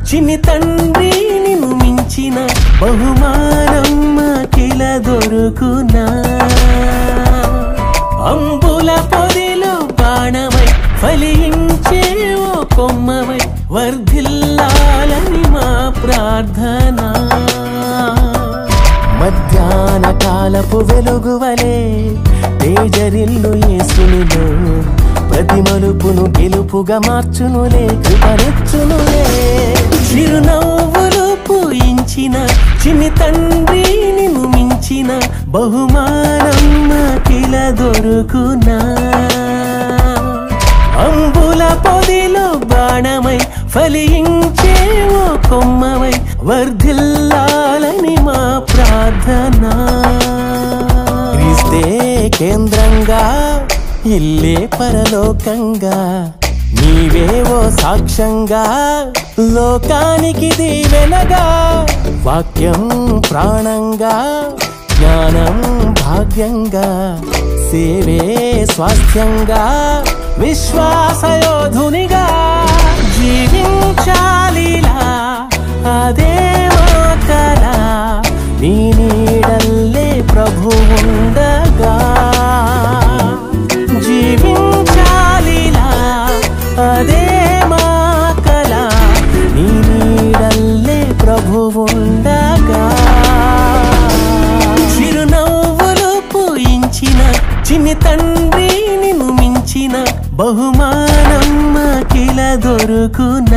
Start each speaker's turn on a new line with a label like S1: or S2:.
S1: చిన్ని తండ్రి నిన్ను మించిన బహుమానం మాకిల దొరుకునా అంబుల పొదిలో బాణమై ఫలించే ఓ కొమ్మవై వర్ధిల్లాలని మా ప్రార్థన మధ్యాహ్న కాలపు వెలుగువలే తేజరిల్లు యేసునిలో ప్రతి మలుపును గెలుపుగా మార్చునులే కృపనెచ్చునులే చిరునవ్వులు పూయించిన చిన్ని తండ్రి నిన్ను మించిన బహుమానం మాకిల దొరుకునా అంబుల పొదిలో బాణమై ఫలించే ఓ కొమ్మవై వర్ధిల్లాలని మా ప్రార్థన క్రీస్తే కేంద్రంగా ఇల్లే పరలోకంగా నీవే ఓ సాక్ష్యంగా లోకానికి దీవెనగా వాక్యం ప్రాణంగా జ్ఞానం భాగ్యంగా సేవే స్వాస్థ్యంగా విశ్వాసయోధునిగా జీవించాలిలా అదే మా కల నీ నీడల్లే ప్రభు ఉండగా జీవించాలిలా అదే మా కల నీ నీడల్లే ప్రభు ఉండగా చిరునవ్వులు పూయించిన చిన్ని తండ్రి నిన్ను మించిన బహుమానం మాకిల దొరుకునా